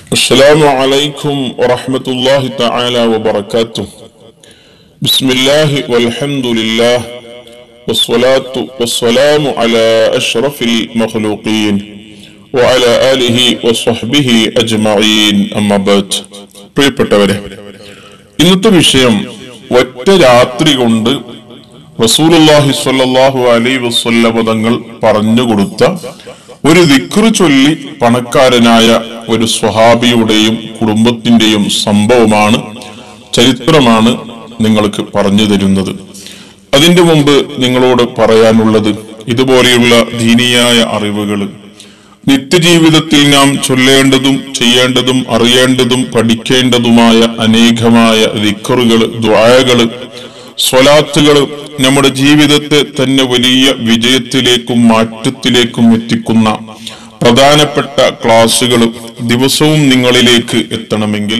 السلام عليكم ورحمة الله تعالى وبركاته بسم الله والحمد لله والصلاة والسلام على أشرف المخلوقين وعلى آله وصحبه أجمعين أما بعد പ്രിയപ്പെട്ടവരെ ഇന്നത്തെ വിഷയം ഒറ്റ രാത്രി കൊണ്ട് റസൂലുള്ളാഹി സ്വല്ലല്ലാഹു അലൈഹി വസല്ലമ തങ്ങൾ പറഞ്ഞുകൊടുത്ത ഒരു ദിക്റ് ചൊല്ലി പണക്കാരനായ ഒരു സ്വഹാബിയുടെയും കുടുംബത്തിന്റെയും സംഭവമാണ് ചരിത്രമാണ് നിങ്ങൾക്ക് പറഞ്ഞു തരുന്നത് അതിന്റെ മുമ്പ് നിങ്ങളോട് പറയാനുള്ളത് ഇതുപോലെയുള്ള ദീനിയായ അറിവുകൾ നിത്യജീവിതത്തിൽ നാം ചൊല്ലേണ്ടതും ചെയ്യേണ്ടതും അറിയേണ്ടതും പഠിക്കേണ്ടതുമായ അനേകമായ ദിക്കറുകൾ ദ്വായകള് സ്വലാത്തുകൾ നമ്മുടെ ജീവിതത്തെ തന്നെ വലിയ വിജയത്തിലേക്കും മാറ്റത്തിലേക്കും എത്തിക്കുന്ന പ്രധാനപ്പെട്ട ക്ലാസുകൾ ദിവസവും നിങ്ങളിലേക്ക് എത്തണമെങ്കിൽ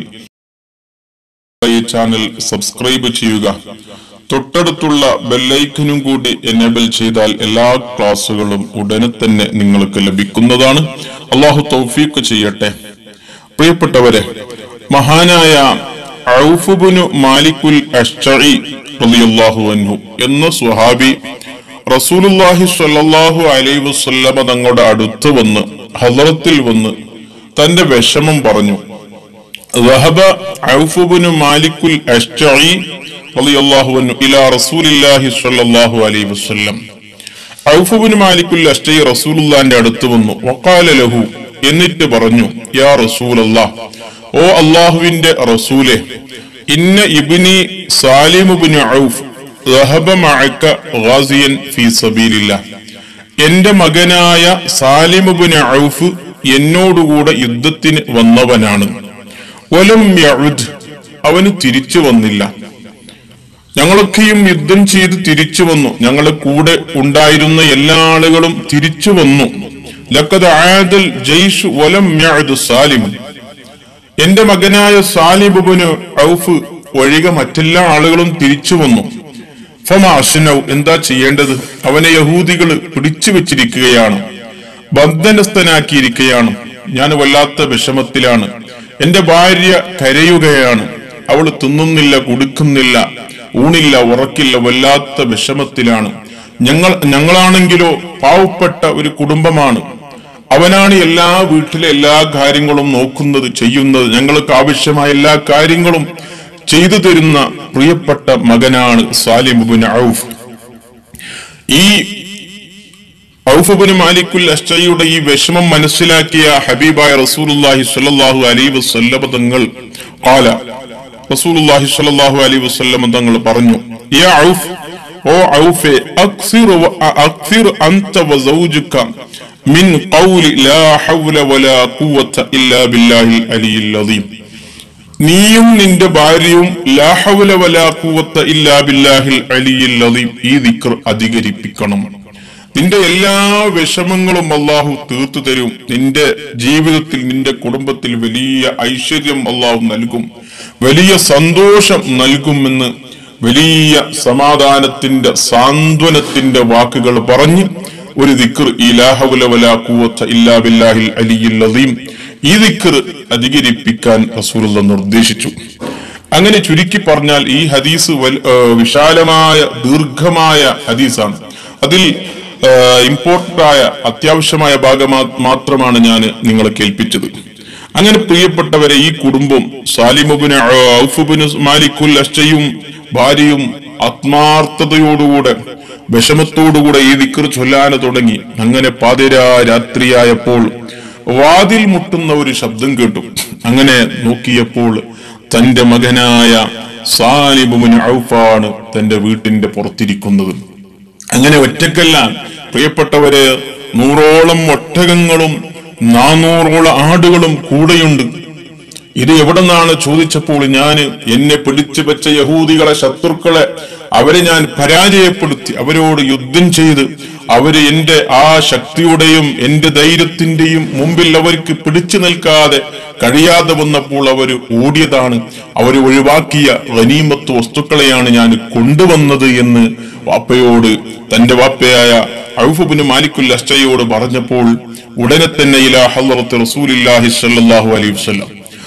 ഈ ചാനൽ സബ്സ്ക്രൈബ് ചെയ്യുക തൊട്ടടുത്തുള്ള ബെല്ലൈക്കനും കൂടി എനേബിൾ ചെയ്താൽ എല്ലാ ക്ലാസുകളും ഉടനെ തന്നെ നിങ്ങൾക്ക് ലഭിക്കുന്നതാണ് അള്ളാഹു തൗഫീഖ് ചെയ്യട്ടെ പ്രിയപ്പെട്ടവരെ മഹാനായ ഔഫുബുനു മാലിക്കുൽ അഷ്ചഇ റളിയല്ലാഹു അൻഹു എന്ന സ്വഹാബി റസൂലുള്ളാഹി സ്വല്ലല്ലാഹു അലൈഹി വസല്ലമ തങ്ങളുടെ അടുത്ത് വന്ന് ഹദ്റത്തിൽ വന്ന് തന്റെ വിഷമം പറഞ്ഞു ذهب عوف بن مالك الأشجعي رضي الله عنه إلى رسول الله صلى الله عليه وسلم ഔഫ് ബിൻ മാലിക്കുൽ അഷ്ടൈ റസൂലുള്ളാന്റെ അടുത്ത് വന്നു വക്കാല ലഹു എന്നിട്ട് പറഞ്ഞു യാ റസൂലല്ലാ ഓ അള്ളാഹുവിന്റെ റസൂലെ ഇന്ന ഇബ്നി സാലിം ബിൻ ഔഫ് ذهب معك غازيا في سبيل الله എന്റെ മകനായ സാലിം ബിൻ ഔഫ് എന്നോടുകൂടെ യുദ്ധത്തിന് വന്നവനാണ് വലം യഉദ് അവന് തിരിച്ചു വന്നില്ല ഞങ്ങളൊക്കെയും യുദ്ധം ചെയ്ത് തിരിച്ചു വന്നു ഞങ്ങളുടെ കൂടെ ഉണ്ടായിരുന്ന എല്ലാ ആളുകളും തിരിച്ചു വന്നു ലക്കത് ആദൽ ജയ്ഷ് വലം യഅദ് സാലിം എന്റെ മകനായ സാലിബുബിന് ഔഫ് ഒഴികെ മറ്റെല്ലാ ആളുകളും തിരിച്ചു വന്നു ഫമാഷിനൗ എന്താ ചെയ്യേണ്ടത് അവനെ യഹൂദികൾ പിടിച്ചു വെച്ചിരിക്കുകയാണ് ബന്ധനസ്ഥനാക്കിയിരിക്കുകയാണ് ഞാൻ വല്ലാത്ത വിഷമത്തിലാണ് എന്റെ ഭാര്യ കരയുകയാണ് അവൾ തിന്നുന്നില്ല കുടിക്കുന്നില്ല ഊണില്ല ഉറക്കില്ല വല്ലാത്ത വിഷമത്തിലാണ് ഞങ്ങൾ ഞങ്ങളാണെങ്കിലോ പാവപ്പെട്ട ഒരു കുടുംബമാണ് അവനാണ് എല്ലാ വീട്ടിലെ എല്ലാ കാര്യങ്ങളും നോക്കുന്നത് ചെയ്യുന്നത് ഞങ്ങൾക്ക് ആവശ്യമായ എല്ലാ കാര്യങ്ങളും ചെയ്തു തരുന്ന പ്രിയപ്പെട്ട മകനാണ് സാലിമുബിൻ ഔഫ് ഈ ഔഫബിന് മാലിക്കുൽ അഷ്ടയുടെ ഈ വിഷമം മനസ്സിലാക്കിയ ഹബീബായ റസൂലുല്ലാഹി സ്വല്ലല്ലാഹു അലൈഹി വസല്ലമ തങ്ങൾ ഖാല റസൂലുല്ലാഹി സ്വല്ലല്ലാഹു അലൈഹി വസല്ലമ തങ്ങൾ പറഞ്ഞു യാ ഔഫ് ഓ ഔഫെ അക്സിർ അക്സിർ അൻത വസൗജുക മിൻ ഖൗലി ലാ ഹൗല വലാ ഖുവത ഇല്ലാ ബില്ലാഹിൽ അലിയിൽ അദീം നീയും നിന്റെ ഭാര്യയും ലാ ഹൗല വലാ ഖുവത ഇല്ലാ ബില്ലാഹിൽ അലിയിൽ അദീം ഈ ദിക്ർ അധികരിപ്പിക്കണം നിന്റെ എല്ലാ വിഷമങ്ങളും അള്ളാഹു തീർത്തു തരും നിന്റെ ജീവിതത്തിൽ നിന്റെ കുടുംബത്തിൽ വലിയ ഐശ്വര്യം അള്ളാഹു നൽകും വലിയ സന്തോഷം നൽകുമെന്ന് വലിയ സമാധാനത്തിന്റെ സാന്ത്വനത്തിന്റെ വാക്കുകൾ പറഞ്ഞ് ഒരു ദിക്കർ ഇല്ലാ ബില്ലാഹിൽ അലിയിൽ അലീം ഈ ദിക്കർ അധികരിപ്പിക്കാൻ റസൂലുള്ള നിർദ്ദേശിച്ചു അങ്ങനെ ചുരുക്കി പറഞ്ഞാൽ ഈ ഹദീസ് വിശാലമായ ദീർഘമായ ഹദീസാണ് അതിൽ ഇമ്പോർട്ടന്റ് ആയ അത്യാവശ്യമായ ഭാഗം മാത്രമാണ് ഞാൻ നിങ്ങളെ കേൾപ്പിച്ചത് അങ്ങനെ പ്രിയപ്പെട്ടവരെ ഈ കുടുംബം സാലിമുബിന് ഔഫുബിന് മാലിക്കുൽ അഷ്ടയും ഭാര്യയും ആത്മാർത്ഥതയോടുകൂടെ വിഷമത്തോടുകൂടെ ഈ ദിക്കർ ചൊല്ലാന് തുടങ്ങി അങ്ങനെ പാതിരാ രാത്രിയായപ്പോൾ വാതിൽ മുട്ടുന്ന ഒരു ശബ്ദം കേട്ടു അങ്ങനെ നോക്കിയപ്പോൾ തന്റെ മകനായ സാലിബുബിന് ഔഫാണ് തന്റെ വീട്ടിന്റെ പുറത്തിരിക്കുന്നത് അങ്ങനെ ഒറ്റക്കല്ല പ്രിയപ്പെട്ടവര് നൂറോളം ഒട്ടകങ്ങളും നാനൂറോളം ആടുകളും കൂടെയുണ്ട് ഇത് എവിടെ നിന്നാണ് ചോദിച്ചപ്പോൾ ഞാൻ എന്നെ പിടിച്ചു വെച്ച യഹൂദികളെ ശത്രുക്കളെ അവരെ ഞാൻ പരാജയപ്പെടുത്തി അവരോട് യുദ്ധം ചെയ്ത് അവര് എന്റെ ആ ശക്തിയുടെയും എന്റെ ധൈര്യത്തിന്റെയും മുമ്പിൽ അവർക്ക് പിടിച്ചു നിൽക്കാതെ കഴിയാതെ വന്നപ്പോൾ അവർ ഓടിയതാണ് അവർ ഒഴിവാക്കിയ ഗനീമത്ത് വസ്തുക്കളെയാണ് ഞാൻ കൊണ്ടുവന്നത് എന്ന് വാപ്പയോട് തന്റെ വാപ്പയായ ഔഫുബിന് മാലിക്കുൽ അഷ്ടയോട് പറഞ്ഞപ്പോൾ ഉടനെ തന്നെ ഇലാ ഹല്ലറത്ത് റസൂലില്ലാഹി സ്വല്ലല്ലാഹു അലൈഹി വസല്ലം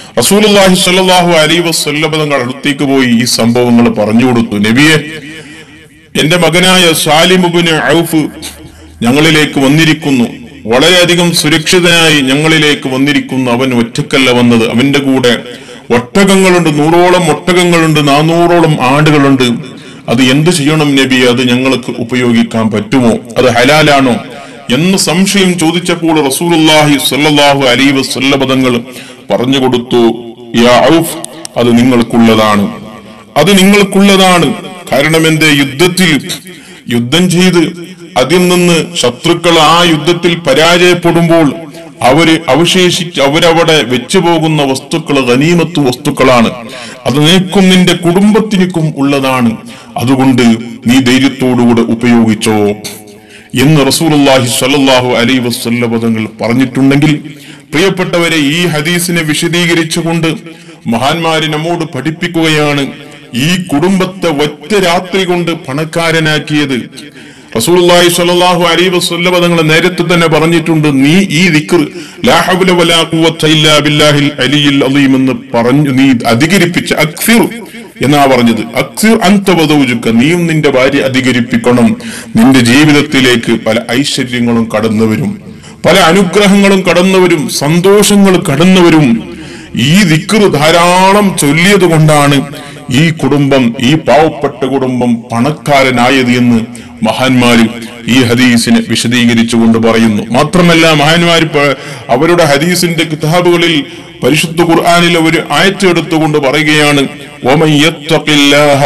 റസൂലുള്ളാഹി സ്വല്ലല്ലാഹു അലൈഹി വസല്ലം തങ്ങൾ അടുത്തേക്ക് പോയി ഈ സംഭവങ്ങൾ പറഞ്ഞു കൊടുത്തു നബിയെ എന്റെ മകനായ സാലിമുബിന് ഔഫ് ഞങ്ങളിലേക്ക് വന്നിരിക്കുന്നു വളരെയധികം സുരക്ഷിതനായി ഞങ്ങളിലേക്ക് വന്നിരിക്കുന്നു അവൻ ഒറ്റക്കല്ല വന്നത് അവന്റെ കൂടെ ഒട്ടകങ്ങളുണ്ട് നൂറോളം ഒട്ടകങ്ങളുണ്ട് നാനൂറോളം ആടുകളുണ്ട് അത് എന്ത് ചെയ്യണം നബി അത് ഞങ്ങൾക്ക് ഉപയോഗിക്കാൻ പറ്റുമോ അത് ഹലാലാണോ എന്ന് സംശയം ചോദിച്ചപ്പോൾ റസൂലുള്ളാഹി സ്വല്ലല്ലാഹു അലൈഹി വസല്ലം തങ്ങൾ പറഞ്ഞു കൊടുത്തു യാ ഔഫ് അത് നിങ്ങൾക്കുള്ളതാണ് അത് നിങ്ങൾക്കുള്ളതാണ് കാരണം എന്റെ യുദ്ധത്തിൽ യുദ്ധം ചെയ്ത് അതിൽ നിന്ന് ശത്രുക്കൾ ആ യുദ്ധത്തിൽ പരാജയപ്പെടുമ്പോൾ അവര് അവശേഷിച്ച് അവരവിടെ വെച്ചു പോകുന്ന വസ്തുക്കൾ ഗനീമത്ത് വസ്തുക്കളാണ് അത് നിനക്കും നിന്റെ കുടുംബത്തിനും ഉള്ളതാണ് അതുകൊണ്ട് നീ ധൈര്യത്തോടുകൂടെ ഉപയോഗിച്ചോ എന്ന് റസൂലുള്ളാഹി സ്വല്ലല്ലാഹു അലൈഹി വസല്ലം തങ്ങൾ പറഞ്ഞിട്ടുണ്ടെങ്കിൽ പ്രിയപ്പെട്ടവരെ ഈ ഹദീസിനെ വിശദീകരിച്ചുകൊണ്ട് മഹാന്മാര് നമ്മോട് പഠിപ്പിക്കുകയാണ് ഈ കുടുംബത്തെ ഒറ്റ രാത്രി കൊണ്ട് പണക്കാരനാക്കിയത് റസൂലുള്ളാഹി സ്വല്ലല്ലാഹു അലൈഹി വസല്ലം തങ്ങൾ നേരത്തെ തന്നെ പറഞ്ഞിട്ടുണ്ട് നീ ഈ ദിക്ർ ലാ ഹൗല വലാ ഖുവത ഇല്ലാ ബില്ലാഹിൽ അലിയിൽ അലീം എന്ന് പറഞ്ഞു നീ അധികരിപ്പിച്ച് അക്സിർ എന്നാ പറഞ്ഞത് അക്സിർ അന്തവതൗജുക്ക നീയും നിന്റെ ഭാര്യ അധികരിപ്പിക്കണം നിന്റെ ജീവിതത്തിലേക്ക് പല ഐശ്വര്യങ്ങളും കടന്നു വരും പല അനുഗ്രഹങ്ങളും കടന്നു വരും സന്തോഷങ്ങൾ കടന്നു വരും ഈ ദിക്ർ ധാരാളം ചൊല്ലിയത് കൊണ്ടാണ് ഈ കുടുംബം ഈ പാവപ്പെട്ട കുടുംബം പണക്കാരനായത് എന്ന് മഹാന്മാര് ഈ ഹദീസിനെ വിശദീകരിച്ചുകൊണ്ട് പറയുന്നു മാത്രമല്ല മഹാന്മാര് പ- അവരുടെ ഹദീസിന്റെ കിതാബുകളിൽ പരിശുദ്ധ ഖുർആാനിൽ ഒരു ആയത്ത് എടുത്തുകൊണ്ട് പറയുകയാണ് "വമൻ യത്തഖില്ലാഹ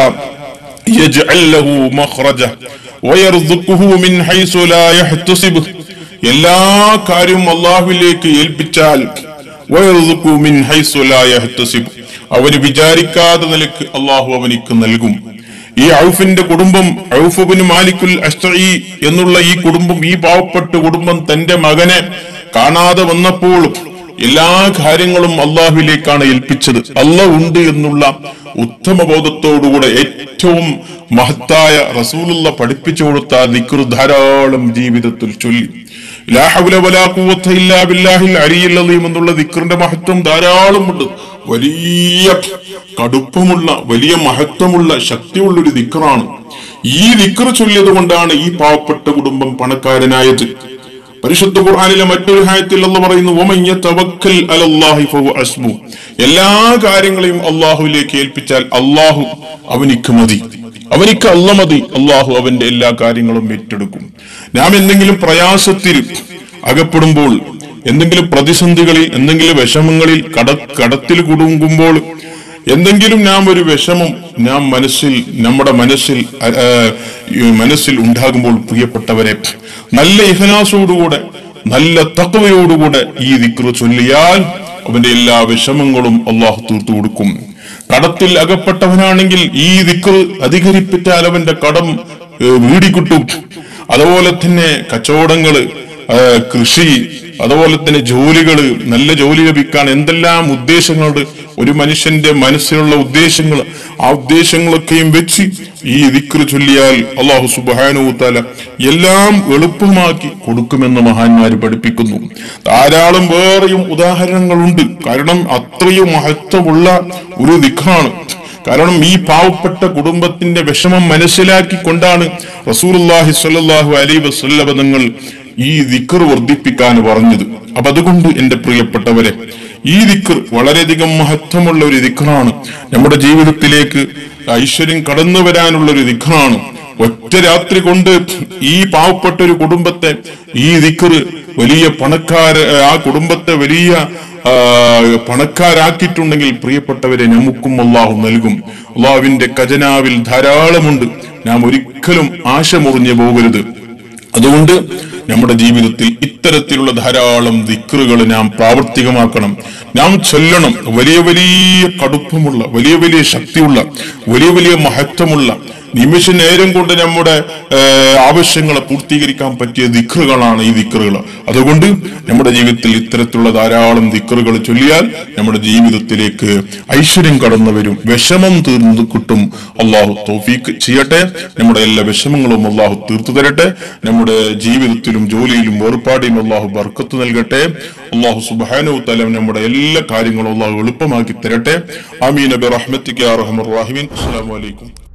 യജ്അൽ ലഹു മഖ്റജ വയർസുഖുഹു മിൻ ഹൈസു ലാ യഹ്തസിബ് എല്ലാ കാര്യവും അള്ളാഹുവിലേക്ക് ഏൽപ്പിച്ചാൽ വയർസുഖുഹു മിൻ ഹൈസു ലാ യഹ്തസിബ് അവന് വിചാരിക്കാതെ നിലക്ക് അള്ളാഹു അവനിക്ക് നൽകും ഈ ഔഫിന്റെ കുടുംബം ഔഫുബിന് മാലിക്കുൽ അഷ്തഈ എന്നുള്ള ഈ കുടുംബം ഈ പാവപ്പെട്ട കുടുംബം തന്റെ മകനെ കാണാതെ വന്നപ്പോൾ എല്ലാ കാര്യങ്ങളും അള്ളാഹുവിലേക്കാണ് ഏൽപ്പിച്ചത് അല്ല ഉണ്ട് എന്നുള്ള ഉത്തമ ബോധത്തോടുകൂടെ ഏറ്റവും മഹത്തായ റസൂലുള്ള പഠിപ്പിച്ചു കൊടുത്ത ദിക്ർ ധാരാളം ജീവിതത്തിൽ ചൊല്ലി ലാ ഹൗല വലാ ഖുവത ഇല്ലാ ബില്ലാഹിൽ അലിയിൽ അലീം എന്നുള്ള ദിക്റിന്റെ മഹത്വം ധാരാളമുണ്ട് വലിയ കടുപ്പമുള്ള വലിയ മഹത്വമുള്ള ശക്തിയുള്ള ഒരു ദിക്റാണ് ഈ ദിക്ർ ചൊല്ലിയത് കൊണ്ടാണ് ഈ പാവപ്പെട്ട കുടുംബം പണക്കാരനായത് പരിശുദ്ധ ഖുർആനിലെ മറ്റൊരു ഹായത്തിൽ അല്ല പറയുന്നു "വമൻ യതവക്കൽ അലല്ലാഹി ഫഹുവ ഹസ്ബു." എല്ലാ കാര്യങ്ങളെയും അള്ളാഹുവിലേക്ക് ഏൽപ്പിച്ചാൽ അള്ളാഹു അവനിക്ക് മതി അവനിക്ക് അല്ല മതി അള്ളാഹു അവന്റെ എല്ലാ കാര്യങ്ങളും ഏറ്റെടുക്കും നാം എന്തെങ്കിലും പ്രയാസത്തിൽ അകപ്പെടുമ്പോൾ എന്തെങ്കിലും പ്രതിസന്ധികളിൽ എന്തെങ്കിലും വിഷമങ്ങളിൽ കട കടത്തിൽ കുടുങ്ങുമ്പോൾ എന്തെങ്കിലും നാം ഒരു വിഷമം നാം മനസ്സിൽ നമ്മുടെ മനസ്സിൽ ആ, ആ, ഈ മനസ്സിൽ ഉണ്ടാകുമ്പോൾ പ്രിയപ്പെട്ടവരെ നല്ല ഇഹനാസോടുകൂടെ നല്ല തത്വയോടുകൂടെ ഈ ദിക്ർ ചൊല്ലിയാൽ അവന്റെ എല്ലാ വിഷമങ്ങളും അള്ളാഹു തീർത്തു കൊടുക്കും കടത്തിൽ അകപ്പെട്ടവനാണെങ്കിൽ ഈ ദിക്ർ അധികരിപ്പിച്ചാൽ അവന്റെ കടം ഏ, വീടിക്കിട്ടും അതുപോലെ തന്നെ കച്ചവടങ്ങള് ആ, കൃഷി അതുപോലെ തന്നെ ജോലികള് നല്ല ജോലി ലഭിക്കാൻ എന്തെല്ലാം ഉദ്ദേശങ്ങളുണ്ട് ഒരു മനുഷ്യന്റെ മനസ്സിലുള്ള ഉദ്ദേശങ്ങൾ ആ ഉദ്ദേശങ്ങളൊക്കെയും വെച്ച് ഈ ദിക്ർ ചൊല്ലിയാൽ അള്ളാഹു സുബാനുത്താല എല്ലാം എളുപ്പമാക്കി കൊടുക്കുമെന്ന് മഹാന്മാര് പഠിപ്പിക്കുന്നു ധാരാളം വേറെയും ഉദാഹരണങ്ങളുണ്ട് കാരണം അത്രയും മഹത്വമുള്ള ഒരു ദിഖാണ് കാരണം ഈ പാവപ്പെട്ട കുടുംബത്തിന്റെ വിഷമം മനസ്സിലാക്കിക്കൊണ്ടാണ് റസൂലുള്ളാഹി സ്വല്ലല്ലാഹു അലൈഹി വസല്ലമ തങ്ങൾ ഈ ദിക്ർ വർദ്ധിപ്പിക്കാൻ പറഞ്ഞത് അപ്പൊ അതുകൊണ്ട് എന്റെ പ്രിയപ്പെട്ടവരെ ഈ ദിക്ർ വളരെയധികം മഹത്വമുള്ള ഒരു ദിക്റാണ് നമ്മുടെ ജീവിതത്തിലേക്ക് ഐശ്വര്യം കടന്നു വരാനുള്ള ഒരു ദിക്റാണ് ഒറ്റ രാത്രി കൊണ്ട് ഈ പാവപ്പെട്ട ഒരു കുടുംബത്തെ ഈ ദിക്ർ വലിയ പണക്കാര ആ കുടുംബത്തെ വലിയ ആ, പണക്കാരാക്കിയിട്ടുണ്ടെങ്കിൽ പ്രിയപ്പെട്ടവരെ നമുക്കും അള്ളാഹു നൽകും അള്ളാഹുവിന്റെ ഖജനാവിൽ ധാരാളമുണ്ട് നാം ഒരിക്കലും ആശ മുറിഞ്ഞു പോകരുത് അതുകൊണ്ട് നമ്മുടെ ജീവിതത്തിൽ ഇത്തരത്തിലുള്ള ധാരാളം ദിക്റുകൾ നാം പ്രാവർത്തികമാക്കണം നാം ചൊല്ലണം വലിയ വലിയ കടുപ്പമുള്ള വലിയ വലിയ ശക്തിയുള്ള വലിയ വലിയ മഹത്വമുള്ള നിമിഷ നേരം കൊണ്ട് നമ്മുടെ ഏഹ്, ആവശ്യങ്ങളെ പൂർത്തീകരിക്കാൻ പറ്റിയ ദിക്റുകളാണ് ഈ ദിക്റുകൾ അതുകൊണ്ട് നമ്മുടെ ജീവിതത്തിൽ ഇത്തരത്തിലുള്ള ധാരാളം ദിക്റുകൾ ചൊല്ലിയാൽ നമ്മുടെ ജീവിതത്തിലേക്ക് ഐശ്വര്യം കടന്നു വരും വിഷമം തീർന്നു കിട്ടും അള്ളാഹു തോഫീക്ക് ചെയ്യട്ടെ നമ്മുടെ എല്ലാ വിഷമങ്ങളും അള്ളാഹു തീർത്തു തരട്ടെ നമ്മുടെ ജീവിതത്തിൽ ജീവിതത്തിലും ജോലിയിലും വേർപാടിയും അള്ളാഹു ബർക്കത്ത് നൽകട്ടെ അള്ളാഹു സുബാനു തലം നമ്മുടെ എല്ലാ കാര്യങ്ങളും അള്ളാഹു എളുപ്പമാക്കി തരട്ടെ അമീൻ നബി റഹ്മത്തിക്ക് അറഹമർ റാഹിമീൻ അസ്സലാമു അലൈക്കും